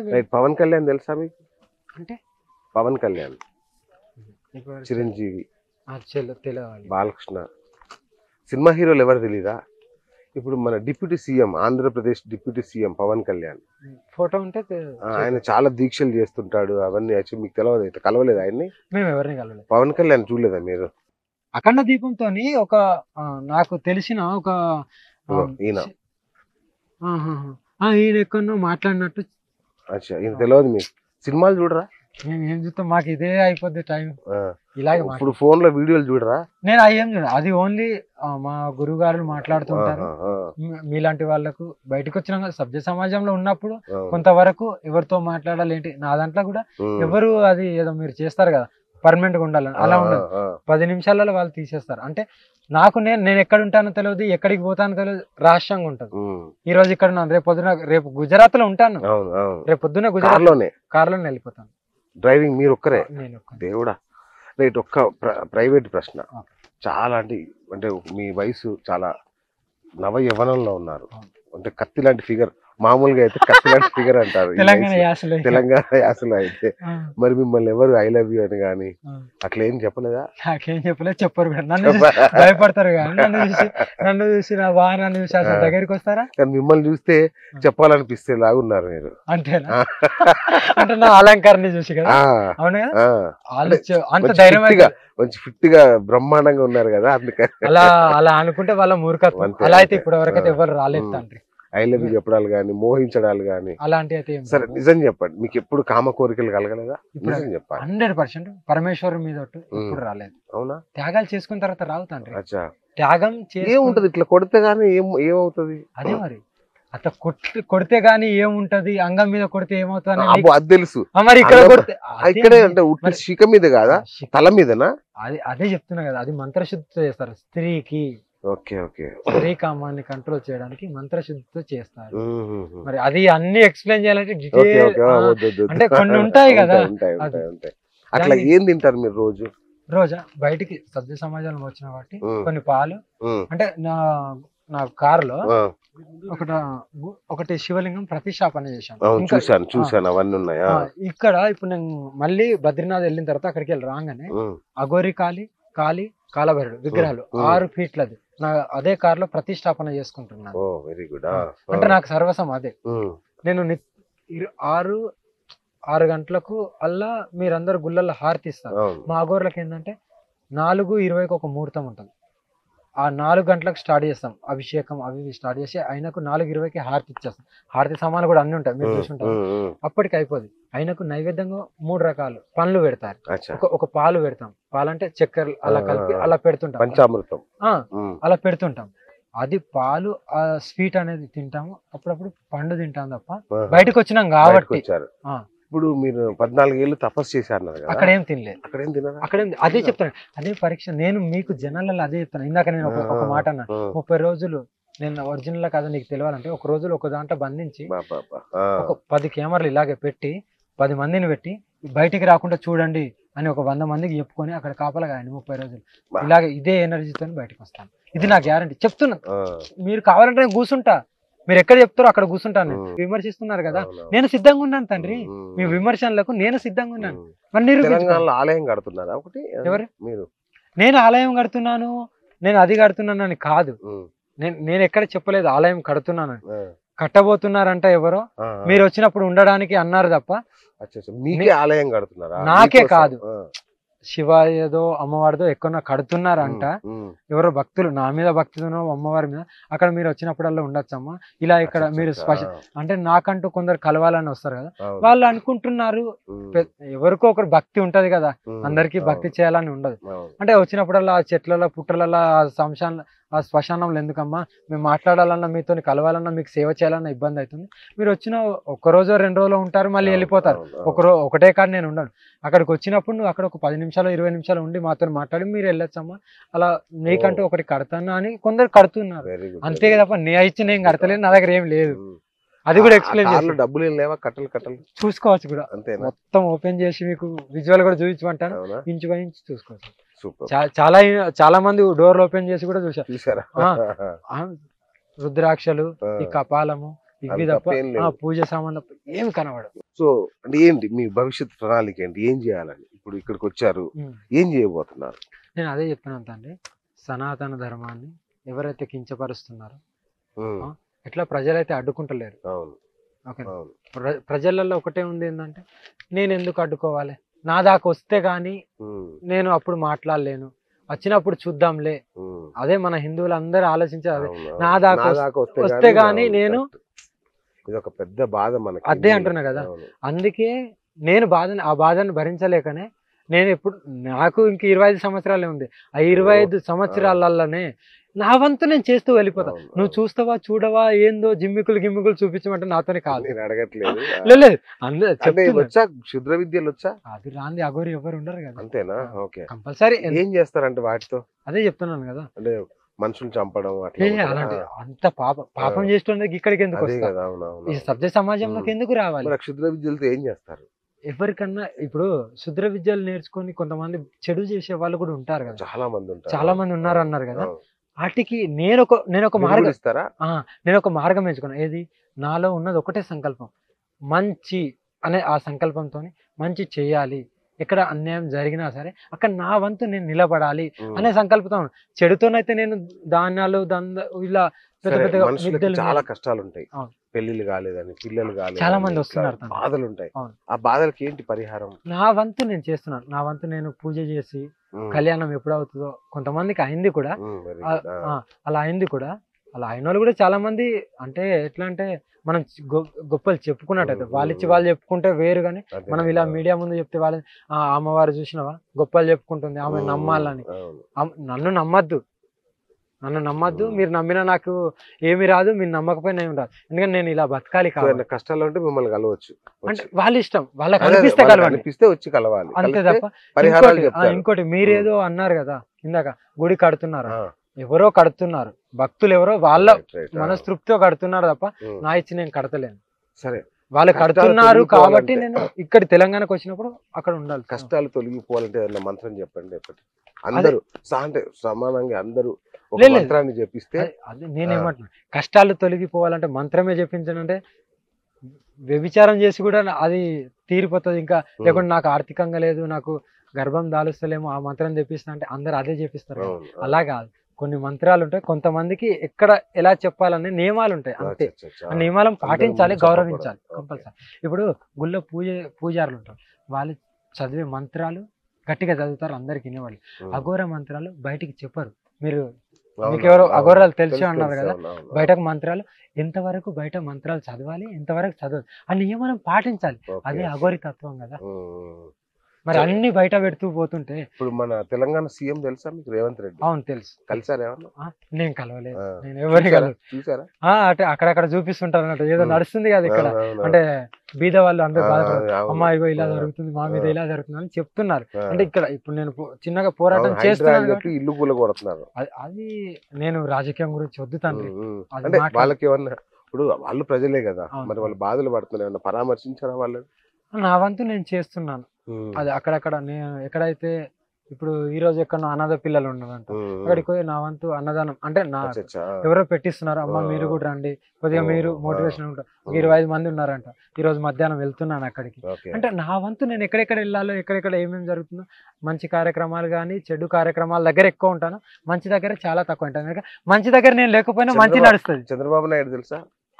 Right Pawan Kalyan తెలుసా మీకు అంటే పవన్ కళ్యాణ్ ఇప్పుడు చిరంజీవి ఆ, చెల్ల- తెలియాలి బాలకృష్ణ సినిమా హీరోలు ఎవరు తెలీదా ఇప్పుడు మన deputy CM Andhra Pradesh deputy CM Pawan Kalyan photo ఉంటే తె- ఆ, ఆయన చాలా దీక్షలు చేస్తుంటాడు అవన్నీ యాక్చువల్లీ మీకు తెలవదు ఇట్లా కలవలేదు ఆయన్ని మేము ఎవరిని కలవలేదు పవన్ కళ్యాణ్ చూడలేదా మీరు అఖండ దీపంతో ఒక ఆ, నాకు తెలిసిన ఒక ఆ, ఇదిగో ఈయన ఆహాహా. ఆ, ఈయన ఎక్కడో మాట్లాడినట్టు అచ్చా ఈయన తెలియదు మీకు సినిమాలు చూడరా మేము ఏం చూస్తాం మాకు ఇదే అయిపోద్ది టైం ఆ, ఇలాగే ఇప్పుడు ఫోన్ లో వీడియోలు చూడరా నేను అవి ఏం చూడ అది ఓన్లీ మా గురువు గారు మాట్లాడుతుంటారు ఆహా, ఆ, మీ- మీలాంటి వాళ్ళకు బయటకు వచ్చిన సభ్య సమాజంలో ఉన్నప్పుడు ఆ, కొంతవరకు ఎవరితో మాట్లాడాలి ఏంటి నా దాంట్లో కూడా ఉమ్, ఎవరు అది ఏదో మీరు చేస్తారు కదా పర్మనెంట్ గా ఉండాలని అలా ఆ, ఉండదు ఆ, పది నిమిషాలలో వాళ్ళు తీసేస్తారు అంటే నాకు నేను నేను ఎక్కడ ఉంటానో తెలియదు ఎక్కడికి పోతానో తెలియదు రహస్యంగా ఉంటుంది ఉమ్, ఈ రోజు ఇక్కడ ఉన్నాను రేపు పొద్దున రేపు గుజరాత్ లో ఉంటాను అవును అవును రేపు పొద్దున గుజరాత్ కార్లోనే కార్లో వెళ్ళిపోతాను డ్రైవింగ్ మీరు ఒక్కరే నేను ఒక్కడిని. దేవుడా రైట్ ఒక్క ప్రైవేట్ ప్రశ్న ఓకే. చాలా అంటే అంటే మీ వయసు చాలా నవ యవ్వనంలో ఉన్నారు అవును. అంటే కత్తి లాంటి ఫిగర్ మామూలుగా అయితే కత్తి లాంటి ఫిగర్ అంటారు ఈ తెలంగాణ వయసులో. యాసలో తెలంగాణ యాసలో అయితే ఆ, మరి మిమ్మల్ని ఎవరు ఐ లవ్ యూ అని కానీ ఆ. అట్లా ఏం చెప్పలేదా నాకేం చెప్పలేదు చెప్పరు కూడా నన్ను చూసి భయపడతారు కానీ నన్ను చూసి నన్ను చూసి నా బా నన్ను చూసి అసలు ఆ. దగ్గరికి వస్తారా కానీ మిమ్మల్ని చూస్తే చెప్పాలనిపిస్తే లాగున్నారు మీరు అంతేనా ఆ. అంటే నా అలంకారాన్ని చూసి కదా ఆ, అవును కదా ఆ. వాళ్ళు చె- అంత మంచి ధైర్యం fit గా మంచి ఫిట్ గా బ్రహ్మాండంగా ఉన్నారు కదా అందుకని అలా అలా అనుకుంటే వాళ్ళ మూర్ఖత్వం అంతే, అలా అయితే అంతే. ఇప్పటి వరకు అయితే ఆ. ఎవరు రాలేదు ఉమ్. తండ్రి ఐ లవ్ యూ చెప్పడాలు కానీ మోహించడాలు కానీ అలాంటి అయితే ఏం సరే నిజం చెప్పండి మీకు ఎప్పుడు కామ కోరికలు కలగలేదా ఇప్పుడు నిజం చెప్పాలి హండ్రెడ్ పర్సెంట్ పరమేశ్వరు మీద ఒట్టు ఎప్పుడు రాలేదు అవునా త్యాగాలు చేసుకున్న తర్వాత రావు తండ్రి అచ్చా త్యాగం చేసుకున్న- ఏముంటది ఇట్లా కొడితే గానీ ఏం ఏమవుతుంది అదే మరి అట్లా కొట్టి కొడితే గానీ ఏముంటది అంగం మీద కొడితే ఏమవుతుంది అని అబ్బో అది తెలుసు ఆ, మరి ఇక్కడ అంగం- కొడితే ఆ, అదే ఇక్కడే అండి. అంటే ఉట్టి మరి- శిఖ మీద కాదా శి- తల మీదనా అది అదే చెప్తున్నా కదా అది మంత్రశుద్ధితో చేస్తారు స్త్రీకి ఓకే ఓకే స్త్రీ కామాన్ని కంట్రోల్ చేయడానికి మంత్రశుద్ధితో చేస్తారు మ్మ్. మరి అది అన్ని ఎక్స్ప్లెయిన్ చేయాలంటే ఓకే detail- ఓకే ఆ, వద్దు, వద్దు, వద్దు. అంటే కొన్ని ఉంటాయి కదా, ఉంటాయి ఉంటాయి అది. ఉంటాయి అట్లా దాన్ని- ఏం తింటారు మీరు రోజు రోజా బయటికి సభ్య సమాజంలో వచ్చిన కాబట్టి మ్మ్. కొన్ని పాలు మ్మ్. అంటే నా నా కారులో ఆ, ఒకట ఒకటి శివలింగం ప్రతిష్టాపన చేశాను అవును ఇంకా- చూశాను చూశాను అవన్నీ ఉన్నాయా ఆ, ఇక్కడ ఇప్పుడు నేను మళ్ళీ బద్రీనాథ్ వెళ్ళిన తర్వాత అక్కడికి వెళ్ళి రాగానే అఘోరి కాళి కాళి కాలభైరుడు విగ్రహాలు ఉమ్. ఆరు ఫీట్లది నా అదే కారులో ప్రతిష్టాపన చేసుకుంటున్నాను ఓ వెరీ గుడ్ అంటే నాకు సర్వసం అదే నేను ని- ఇరు- ఆరు ఆరు గంటలకు అల్లా మీరందరు గుళ్ళల్లో హారతిస్తారు అవును మా అఘోర్లకు ఏంటంటే నాలుగు ఇరవైకి ఒక ముహూర్తం ఉంటుంది ఆ నాలుగు గంటలకు స్టార్ట్ చేస్తాం అభిషేకం అవి ఇవి స్టార్ట్ చేసి ఆయనకు నాలుగు ఇరవైకి హారతి ఇచ్చేస్తాం హారతి సామాన్లు కూడా అన్ని ఉంటాయి మీరు మ్మ్, చూసుంటారు మ్మ్, మ్మ్. అప్పటికి అయిపోద్ది ఆయనకు నైవేద్యంగా మూడు రకాలు పండ్లు పెడతారు అచ్చా ఒక ఒక పాలు పెడతాం పాలంటే చక్కెర అలా ఆ, కలిపి ఆ, అలా పెడుతుంటాం పంచామృతం ఆ, మ్మ్. అలా పెడుతుంటాం అది పాలు ఆ స్వీట్ అనేది తింటాము అప్పుడప్పుడు పండు తింటాం తప్ప ఆహా. బయటకు వచ్చినాం బయటకు కాబట్టి వచ్చారు ఆ. ఇప్పుడు మీరు పద్నాలుగేళ్ళు తపస్సు చేశారు కదా అక్కడ ఏం తినలేదు అక్కడ ఏం తినరా అక్కడ ఏం- అదే చెప్తాను అదే పరీక్ష నేను మీకు జనాలలో అదే చెప్తాను ఇందాక నేను ఒక ఒక మాట అన్నా ఆ, ముప్పై రోజులు నేను ఒరిజినల్ కాదు నీకు తెలియాలంటే ఒక రోజులు ఒక దాంట్లో బంధించి బా, బా, బా. ఆ, ఒక పది కెమెరాలు ఇలాగే పెట్టి పది మందిని పెట్టి బయటికి రాకుండా చూడండి అని ఒక వంద మందికి చెప్పుకొని అక్కడ కాపలా కాయండి ముప్పై రోజులు బా. ఇలాగే ఇదే ఎనర్జీతో బయటకు వస్తాను ఇది నా గ్యారంటీ చెప్తున్నా ఆ, మీరు కావాలంటే నేను కూర్చుంటా మీరు ఎక్కడ చెప్తారో అక్కడ కూర్చుంటాను నేను ఉమ్. విమర్శిస్తున్నారు కదా అవునవును. నేను సిద్ధంగా ఉన్నాను తండ్రి మ్మ్, మీ విమర్శనలకు నేను సిద్ధంగా ఉన్నాను మ్మ్. మరి నిరూపించుకో. తెలంగాణలో ఆలయం కడుతున్నారా ఒకటి ఎవరు? మీరు నేను ఆలయం కడుతున్నాను నేను అది కడుతున్నాను అని కాదు మ్మ్. నేను నేను ఎక్కడ చెప్పలేదు ఆలయం కడుతున్నాను ఆ, కట్టబోతున్నారంట ఎవరో ఆ, ఆ. మీరు వచ్చినప్పుడు ఉండడానికి అన్నారు తప్ప అచ్చా, అచ్చా. మీకే ఆలయం కడుతున్నారా నాకే మీకోసం? కాదు. ఆ, శివాయదో అమ్మవారిదో ఎక్కడో కడుతున్నారంట మ్మ్. ఎవరో భక్తులు నా మీద భక్తితోనో అమ్మవారి మీద అక్కడ మీరు వచ్చినప్పుడల్లా ఉండొచ్చమ్మా ఇలా ఇక్కడ అచ్చా, మీరు అచ్చా. స్పష్ట అంటే నాకంటూ కొందరు కలవాలని వస్తారు కదా అవును. వాళ్ళు అనుకుంటున్నారు మ్మ్. పె- ఎవరికో ఒకరు భక్తి ఉంటది కదా మ్మ్. అందరికీ భక్తి అవును, చేయాలని ఉండదు అవును. అంటే వచ్చినప్పుడల్లా ఆ చెట్లలో పుట్టలలో ఆ సంశాన ఆ శ్మశానంలో ఎందుకమ్మా మేము మాట్లాడాలన్నా మీతో కలవాలన్నా మీకు సేవ చేయాలన్నా ఇబ్బంది అవుతుంది మీరు వచ్చిన ఒక రోజు రెండు రోజులు ఉంటారు మళ్ళీ అవును, వెళ్ళిపోతారు అవును, ఒక రో ఒకటే కాడ నేను ఉండను అక్కడికి వచ్చినప్పుడు నువ్వు అక్కడ ఒక పది నిమిషాలు ఇరవై నిమిషాలు ఉండి మాతో మాట్లాడి మీరు వెళ్ళొచ్చమ్మా అలా నీకంటూ ఒకటి కడతాను అని కొందరు కడుతున్నారు Very good, అంతే very కదా నే ఇచ్చి నేను కడతలేదు నా దగ్గర ఏం లేదు good. మ్మ్. అది కూడా ఆ- ఆ ఎక్స్ప్లెయిన్ కార్లో చేసి డబ్బులు ఏం లేవా కట్టలు కట్టలు చూసుకోవచ్చు కూడా అంతేనా మొత్తం ఓపెన్ చేసి మీకు విజువల్ కూడా చూపించమంటాను అవునా ఇంచు బై ఇంచు చూసుకోవచ్చు సూపర్ చా- చాలా చాలా మంది డోర్లు ఓపెన్ చేసి కూడా చూసారు చూసారా ఆ. ఆ, రుద్రాక్షలు ఆ, ఈ కపాలము ఇవి అంత తప్ప pain లేదు. ఆ, పూజ సామాన్ తప్ప ఏమి కనబడదు సో అంటే ఏంటి మీ భవిష్యత్ ప్రణాళిక ఏంటి ఏం చేయాలని ఇప్పుడు ఇక్కడికి వచ్చారు ఉమ్. ఏం చేయబోతున్నారు నేను అదే చెప్తున్నాను తండ్రి సనాతన ధర్మాన్ని ఎవరైతే కించపరుస్తున్నారో ఉమ్, ఆ. ఎట్లా ప్రజలైతే అడ్డుకుంటలేరు అవును ఓకే అవును ప్ర- ప్రజలలో ఒకటే ఉంది ఏంటంటే నేను ఎందుకు అడ్డుకోవాలి నా దాకా వస్తే గానీ ఉమ్, నేను అప్పుడు మాట్లాడలేను వచ్చినప్పుడు చూద్దాంలే ఉమ్. అదే మన హిందువులు అందరూ ఆలోచించే అదే అవును, నా అవును. దాకా నా వస్- దాకా వస్తే వస్తే గానీ గానీ అవును, నేను- correct. ఇది ఒక పెద్ద బాధ మనకి అదే అంటున్నా కదా. అవును. అందుకే నేను బాధని ఆ బాధను భరించలేకనే నేను ఇప్పుడు నాకు ఇంక ఇరవై ఐదు సంవత్సరాలే ఉంది ఆ ఇరవై ఐదు సంవత్సరాలలోనే నా వంతు నేను చేస్తూ వెళ్ళిపోతా అవును, నువ్వు అవును. చూస్తావా చూడవా ఏందో జిమ్మికులు గిమ్మికులు చూపించమంటే నాతోనే కాదు నేను అడగట్లేదు లేదు, లేదు అందరూ అంటే చెప్తున్నా. వచ్చా క్షుద్ర విద్యలు వచ్చా అది రాంది అగోరి ఎవరు ఉండరు కదా అంతేనా ఓకే కంపల్సరీ ఏం చేస్తారంటే వాటితో అదే చెప్తున్నాను కదా అంటే మనుషులు చంపడం అట్లా ఏ ఉంటుందా? అలాంటి అంత పాపం పాపం చేస్తున్నది ఇక్కడికి ఎందుకు అదే వస్తా కదా అవును అవును ఈ సభ్య సమాజంలోకి ఉమ్. ఎందుకు రావాలి మరి ఆ క్షుద్ర విద్యలతో ఏం చేస్తారు ఎవరికన్నా ఇప్పుడు శుద్ర విద్యలు నేర్చుకొని కొంతమంది చెడు చేసే వాళ్ళు కూడా ఉంటారు కదా చాలా మంది ఉంటారు చాలా మంది ఉన్నారు అన్నారు కదా అవును. వాటికి నేను ఒక నేను ఒక మీరు మార్గం కూడా ఇస్తారా ఆ, నేను ఒక మార్గం ఎంచుకున్నాను ఏది నాలో ఉన్నది ఒకటే సంకల్పం మంచి అనే ఆ సంకల్పంతో మంచి చేయాలి ఎక్కడ అన్యాయం జరిగినా సరే అక్కడ నా వంతు నేను నిలబడాలి ఉమ్. అనే సంకల్పంతో ఉన్నాను. చెడుతోనైతే నేను ధాన్యాలు దంద ఇలా పెద్ద సరే, పెద్దగా మనుషులకి విద్యలు చాలా కష్టాలు ఉంటాయి అవును. పెళ్లిళ్ళు కాలేదని పిల్లలు కాలేదు చాలా మంది వస్తున్నారు తనకి. బాధలు ఉంటాయి అవును. ఆ బాధలకి ఏంటి పరిహారం నా వంతు నేను చేస్తున్నాను నా వంతు నేను పూజ చేసి ఉమ్, కళ్యాణం ఎప్పుడు అవుతుందో కొంతమందికి అయింది కూడా ఉమ్, very ఆ, good. ఆ, ఆ, అలా అయింది కూడా అలా అయిన వాళ్ళు కూడా చాలా మంది అంటే ఎట్లా అంటే మనం చి- గొ- గొప్పలు చెప్పుకున్నట్టయితే ఉమ్, వాళ్ళు ఇచ్చి ఉమ్. వాళ్ళు చెప్పుకుంటే వేరు కానీ అదే, మనం ఇలా ఆ, మీడియా ముందు చెప్తే వాళ్ళ ఆ అమ్మవారు చూసినావా గొప్పలు చెప్పుకుంటుంది ఆమె ఉమ్, నమ్మాలని అవును. అమ్- నన్ను నమ్మద్దు నన్ను నమ్మద్దు ఉమ్. మీరు నమ్మినా నాకు ఏమి రాదు మీరు నమ్మకపోయినా ఏమి రాదు ఎందుకంటే నేను ఇలా బతకాలి సో కావాలి ఏమైనా కష్టాలు ఉంటే మిమ్మల్ని కలవచ్చు అంటే వచ్చి. వాళ్ళ ఇష్టం వాళ్ళకి అదే, అదే, అనిపిస్తే వాళ్ళకి కలవండి అనిపిస్తే వచ్చి కలవాలి అంతే కలిస్తే తప్ప పరిహారాలు ఇంకోటి ఆ, చెప్తారు ఇంకోటి మీరేదో అన్నారు కదా ఇందాక గుడి కడుతున్నారు ఆ, ఎవరో కడుతున్నారు భక్తులు ఎవరో వాళ్ళ right, right, ఆ, మనస్తృప్తితో కడుతున్నారు తప్ప ఉమ్. నా ఇచ్చి నేను కడతలేను సరే వాళ్ళు కష్టాలు కడుతున్నారు కాబట్టి తొలగిపోవాలంటే- నేను ఇక్కడ తెలంగాణకు వచ్చినప్పుడు అక్కడ ఉండాలి కష్టాలు తొలగిపోవాలంటే ఏదైనా మంత్రం చెప్పండి ఒకటి అందరూ సా- అంటే సమానంగా అందరూ ఒక లేదు, లేదు. మంత్రాన్ని చెప్పిస్తే అదే- అదే నేనేమంటున్నా కష్టాలు తొలగిపోవాలంటే మంత్రమే చెప్పించనంటే వ్యభిచారం చేసి కూడా నా- అది తీరిపోతుంది ఇంకా లేకుంటే నాకు ఆర్థికంగా లేదు నాకు గర్భం దాలుస్తలేమో ఆ మంత్రం తెప్పిస్తా అంటే అందరు అదే చెప్పిస్తారు కదా. అవును, అవును. అలా కాదు కొన్ని మంత్రాలు ఉంటాయి కొంతమందికి ఎక్కడ ఎలా చెప్పాలనే నియమాలు ఉంటాయి అంతే అచ్చా, అచ్చా, ఆ అచ్చా. నియమాలను పాటించాలి ముందు గౌరవించాలి చెప్పకూడదు. కంపల్సరీ ఇప్పుడు గుళ్ళో పూజ పూజారులు ఉంటారు వాళ్ళు చదివే మంత్రాలు గట్టిగా చదువుతారు అందరికి వినేవాళ్ళు ఉమ్. అఘోర మంత్రాలు బయటికి చెప్పరు మీరు అవును, మీకు ఎవరో అవును, అఘోరాలు తెలుసు తెలుసు, అన్నారు తెలుసు, కదా అవును, అవును, బయటకు మంత్రాలు ఎంతవరకు బయట మంత్రాలు చదవాలి ఎంతవరకు చదవాలి ఆ నియమనం పాటించాలి ఓకే. అదే అఘోరి తత్వం కదా ఉమ్. మరి సరే. అన్ని బయట పెడుతూ పోతుంటే ఇప్పుడు మన తెలంగాణ సీఎం తెలుసా మీకు రేవంత్ రెడ్డి అవును తెలుసు కలిసారు ఏమన్నా ఆ, నేను కలవలేదు ఆ. నేను ఎవరిని చూసారా? కలవలేదు చూసారా ఆ, అంటే అక్కడక్కడ చూపిస్తుంటారు అన్నట్టు ఏదో ఉమ్. నడుస్తుంది కదా ఇక్కడ అవును, అవును, అంటే బీద వాళ్ళు అందరూ ఆ, బాధపడతారు అవును. అమ్మా ఇగో ఇలా ఆ, జరుగుతుంది మా మీద ఆ. ఇలా జరుగుతుంది అని చెప్తున్నారు ఆ. అంటే ఇక్కడ ఇప్పుడు నేను పో- చిన్నగా పోరాటం అవును, హైడ్రా చేస్తున్నాను అని కాబట్టి చెప్పి ఇల్లు కూల కొడుతున్నారు అది- అది నేను రాజకీయం గురించి వద్దు తండ్రి ఉమ్, ఉమ్. అది అంటే మాట్లాడ- వాళ్ళకి ఏమన్నా ఇప్పుడు వాళ్ళు ప్రజలే కదా అవును. మరి వాళ్ళు బాధలు పడుతున్నారు ఏమన్నా పరామర్శించారా వాళ్ళు నా వంతు నేను చేస్తున్నాను ఉమ్, అది అక్కడక్కడ నేను ఎక్కడైతే ఇప్పుడు ఈ రోజు ఎక్కడో అనాథ పిల్లలు ఉన్నారంట ఉమ్, ఉమ్. అక్కడికి పోయి నా వంతు అన్నదానం అంటే నా అచ్చా, అచ్చా. ఎవరో పెట్టిస్తున్నారు అమ్మ ఆ. మీరు కూడా రండి కొద్దిగా ఓ, మీరు ఆ. మోటివేషన్ ఉంటారు ఒక ఉమ్, ఇరవై ఐదు మంది ఉన్నారంట ఈ రోజు మధ్యాహ్నం వెళ్తున్నాను అక్కడికి ఓకే. అంటే నా వంతు నేను ఎక్కడెక్కడ వెళ్ళాలో ఎక్కడెక్కడ ఏమేమి జరుగుతుందో మంచి కార్యక్రమాలు కానీ చెడు కార్యక్రమాల దగ్గర ఎక్కువ ఉంటాను మంచి దగ్గర చాలా తక్కువ ఉంటాను కనుక మంచి దగ్గర నేను లేకపోయినా మంచి చంద్రబాబు- నడుస్తుంది చంద్రబాబు నాయుడు తెలుసా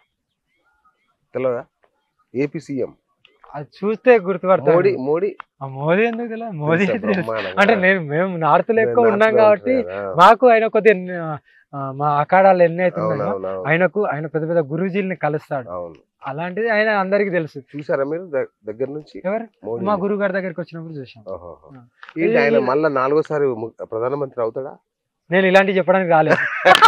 తెలియదా ఏపీ సీఎం అది చూస్తే గుర్తుపడతాను మోడీ మోడీ ఆ మోదీ ఎందుకు తెలియదు మోదీ తెలుసా తెలుసు. బ్రహ్మాండంగా? అంటే నేను మేము నార్త్ లో ఎక్కువ నేను ఉన్నాం నార్త్లో కాబట్టి ఉంటున్నాను. మాకు ఆయన కొద్దిగా ఆ, మా అఖాడాలు ఎన్ని అవుతున్నాయో అవునవును ఆయనకు ఆయన పెద్ద పెద్ద గురూజీల్ని కలుస్తాడు అవును అలాంటిది ఆయన అందరికి తెలుసు చూసారా మీరు ద- దగ్గర నుంచి ఎవరు మోడీ మా గురువు గారి దగ్గరికి వచ్చినప్పుడు చూసాం ఓహోహో. ఆ. ఏంటి ఆయన ఇది- మళ్ళా నాలుగోసారి ము- ప్రధానమంత్రి అవుతాడా నేను ఇలాంటివి చెప్పడానికి రాలేదు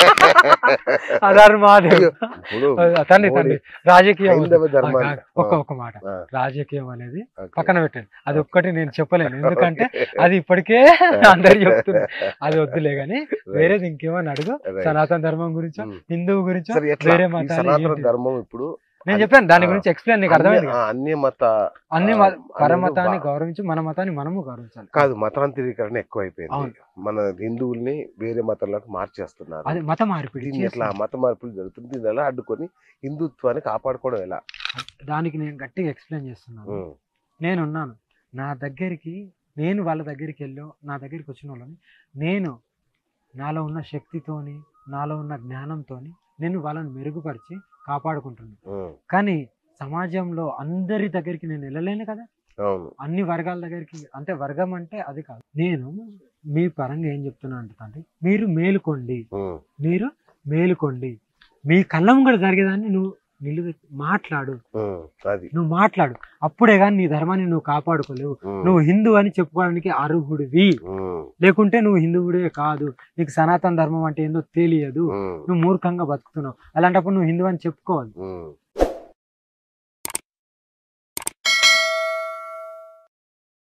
అదారు మాదేవ్ అయ్యో, ఇప్పుడు తండ్రి మోడీ తండ్రి రాజకీయం వద్దు. హైందవ ధర్మాన్ని ఆ, ఒక్క ఒక్క మాట ఆ, రాజకీయం అనేది ఓకే. పక్కన పెట్టండి అది ఒక్కటి నేను చెప్పలేను ఎందుకంటే ఓకే. అది ఇప్పటికే అందరు చెప్తున్నారు అది వద్దులే గానీ వేరేది ఇంకేమని అడుగు Right. సనాతన ధర్మం గురించో ఉమ్. హిందువు గురించో సరే ఎట్లా వేరే ఈ మతాలు సనాతన ఏంటి? ధర్మం ఇప్పుడు నేను చెప్పాను దాని ఆ. గురించి ఎక్స్ప్లెయిన్ నీకు అర్థమైంది అన్య- కదా? ఆ, అన్య మత అన్ని ఆ, మ- అనేది పరమతాన్ని బా- గౌరవించి మన మతాన్ని మనము గౌరవించాలి కాదు మతాంతరీకరణ ఎక్కువైపోయింది అవును. మన హిందువుల్ని వేరే మతంలోకి మార్చేస్తున్నారు అది మత మార్పిడి దీన్ని ఎట్లా చేస్తున్నారు. మత మార్పులు జరుగుతుంది దీన్ని ఎలా అడ్డుకొని హిందుత్వాన్ని కాపాడుకోవడం ఎలా దానికి నేను గట్టిగా ఎక్స్ప్లెయిన్ చేస్తున్నాను ఉమ్, నేనున్నాను నా దగ్గరికి నేను వాళ్ళ దగ్గరికి వెళ్ళో నా దగ్గరికి వచ్చిన వాళ్ళని నేను నాలో ఉన్న శక్తితోని నాలో ఉన్న జ్ఞానంతోని నేను వాళ్ళని మెరుగుపరిచి కాపాడుకుంటున్నాను ఉమ్, కానీ సమాజంలో అందరి దగ్గరికి నేను వెళ్ళలేను కదా అవును అన్ని వర్గాల దగ్గరికి అంటే వర్గం అంటే అది కాదు నేను మీ పరంగా ఏం చెప్తున్నా అంటే మీరు మేలుకోండి ఉమ్, మీరు మేలుకోండి మీ కళ్ళం కూడా జరిగేదాన్ని నువ్వు నిలువ మాట్లాడు ఉమ్, అది నువ్వు మాట్లాడు అప్పుడే కానీ నీ ధర్మాన్ని నువ్వు కాపాడుకోలేవు ఉమ్, నువ్వు హిందూ అని చెప్పుకోవడానికి అర్హుడివి ఉమ్, లేకుంటే నువ్వు హిందువుడే కాదు నీకు సనాతన ధర్మం అంటే ఏందో తెలియదు ఉమ్, నువ్వు మూర్ఖంగా బతుకుతున్నావు అలాంటప్పుడు నువ్వు హిందూ అని చెప్పుకోవాలి ఉమ్,